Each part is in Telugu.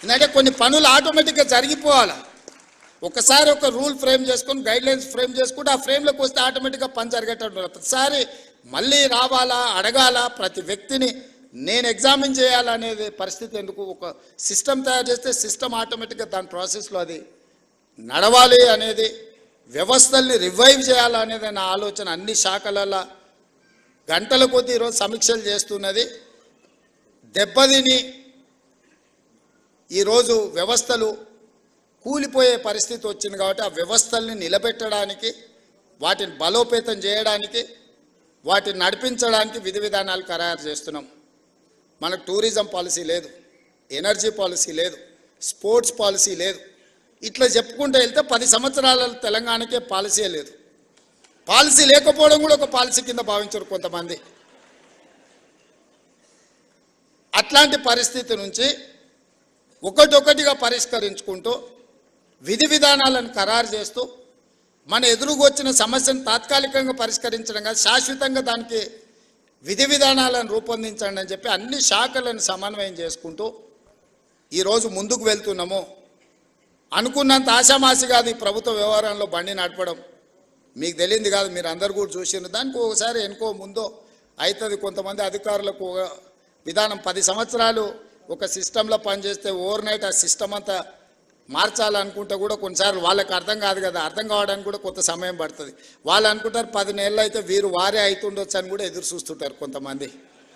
ఎందుకంటే కొన్ని పనులు ఆటోమేటిక్గా జరిగిపోవాలి ఒకసారి ఒక రూల్ ఫ్రేమ్ చేసుకొని గైడ్ లైన్స్ ఫ్రేమ్ చేసుకుంటే ఆ ఫ్రేమ్లోకి వస్తే ఆటోమేటిక్గా పని జరిగేటట్టు ఉండాలి. ప్రతిసారి మళ్ళీ రావాలా అడగాల ప్రతి వ్యక్తిని నేను ఎగ్జామిన్ చేయాలనేది పరిస్థితి ఎందుకు ఒక సిస్టమ్ తయారు చేస్తే సిస్టమ్ ఆటోమేటిక్గా దాని ప్రాసెస్లో అది నడవాలి అనేది వ్యవస్థల్ని రివైవ్ చేయాలనేది నా ఆలోచన అన్ని శాఖలలో గంటల కొద్దీ ఈరోజు సమీక్షలు చేస్తున్నది దెబ్బతిని ఈరోజు వ్యవస్థలు కూలిపోయే పరిస్థితి వచ్చింది కాబట్టి ఆ వ్యవస్థల్ని నిలబెట్టడానికి వాటిని బలోపేతం చేయడానికి వాటిని నడిపించడానికి విధి విధానాలు ఖరారు చేస్తున్నాం మనకు టూరిజం పాలసీ లేదు ఎనర్జీ పాలసీ లేదు స్పోర్ట్స్ పాలసీ లేదు ఇట్లా చెప్పుకుంటూ వెళ్తే పది సంవత్సరాల తెలంగాణకే పాలసీ లేదు పాలసీ లేకపోవడం కూడా ఒక పాలసీ కింద భావించరు కొంతమంది అట్లాంటి పరిస్థితి నుంచి ఒకటొకటిగా పరిష్కరించుకుంటూ విధి విధానాలను ఖరారు చేస్తూ మన ఎదురుగా వచ్చిన సమస్యను తాత్కాలికంగా పరిష్కరించడం కాదు శాశ్వతంగా దానికి విధి విధానాలను రూపొందించండి అని చెప్పి అన్ని శాఖలను సమన్వయం చేసుకుంటూ ఈరోజు ముందుకు వెళ్తున్నాము అనుకున్నంత ఆశామాసి కాదు ఈ ప్రభుత్వ వ్యవహారంలో బండి నడపడం మీకు తెలియంది కాదు మీరు అందరు కూడా చూసిండ్రు దానికి ఒకసారి ఎనుకో ముందో అవుతుంది కొంతమంది అధికారులకు ఒక విధానం పది సంవత్సరాలు ఒక సిస్టంలో పనిచేస్తే ఓవర్ నైట్ ఆ సిస్టమ్ అంతా మార్చాలనుకుంటే కూడా కొన్నిసార్లు వాళ్ళకి అర్థం కాదు కదా అర్థం కావడానికి కూడా కొంత సమయం పడుతుంది వాళ్ళు అనుకుంటారు పది నెలలు అయితే వీరు వారే అవుతుండొచ్చు అని కూడా ఎదురు చూస్తుంటారు కొంతమంది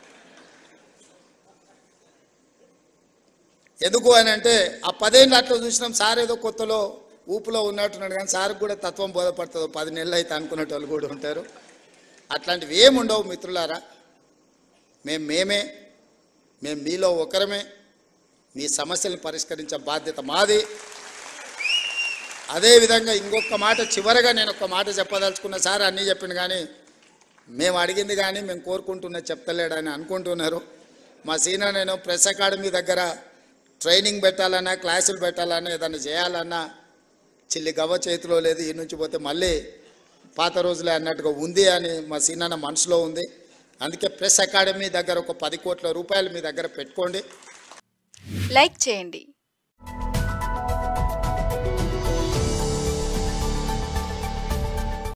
ఎందుకు అని అంటే ఆ పదేళ్ళు అట్లా చూసినాం సార్ ఏదో కొత్తలో ఊపులో ఉన్నట్టున్నాడు కానీ సార్కి కూడా తత్వం బోధపడుతుంది పది నెలలు అయితే అనుకునేట వాళ్ళు కూడా ఉంటారు అట్లాంటివి ఏమి ఉండవు మిత్రులారా మేము మేమే మేము మీలో ఒకరమే మీ సమస్యలను పరిష్కరించే బాధ్యత మాది అదేవిధంగా ఇంకొక మాట చివరగా నేను ఒక మాట చెప్పదలుచుకున్న సార్ అన్నీ చెప్పిండు కానీ మేము అడిగింది కానీ మేము కోరుకుంటున్నది చెప్తలేడని అనుకుంటున్నారు మా సీనియర్ నేను ప్రెస్ అకాడమీ దగ్గర ట్రైనింగ్ పెట్టాలన్నా క్లాసులు పెట్టాలన్నా ఏదైనా చేయాలన్నా చిల్లి గవ్వ చేతిలో లేదు ఈ నుంచి పోతే మళ్ళీ పాత రోజులే అన్నట్టుగా ఉంది అని మా సీనన్న మనసులో ఉంది అందుకే ప్రెస్ అకాడమీ దగ్గర ఒక పది కోట్ల రూపాయలు మీ దగ్గర పెట్టుకోండి లైక్ చేయండి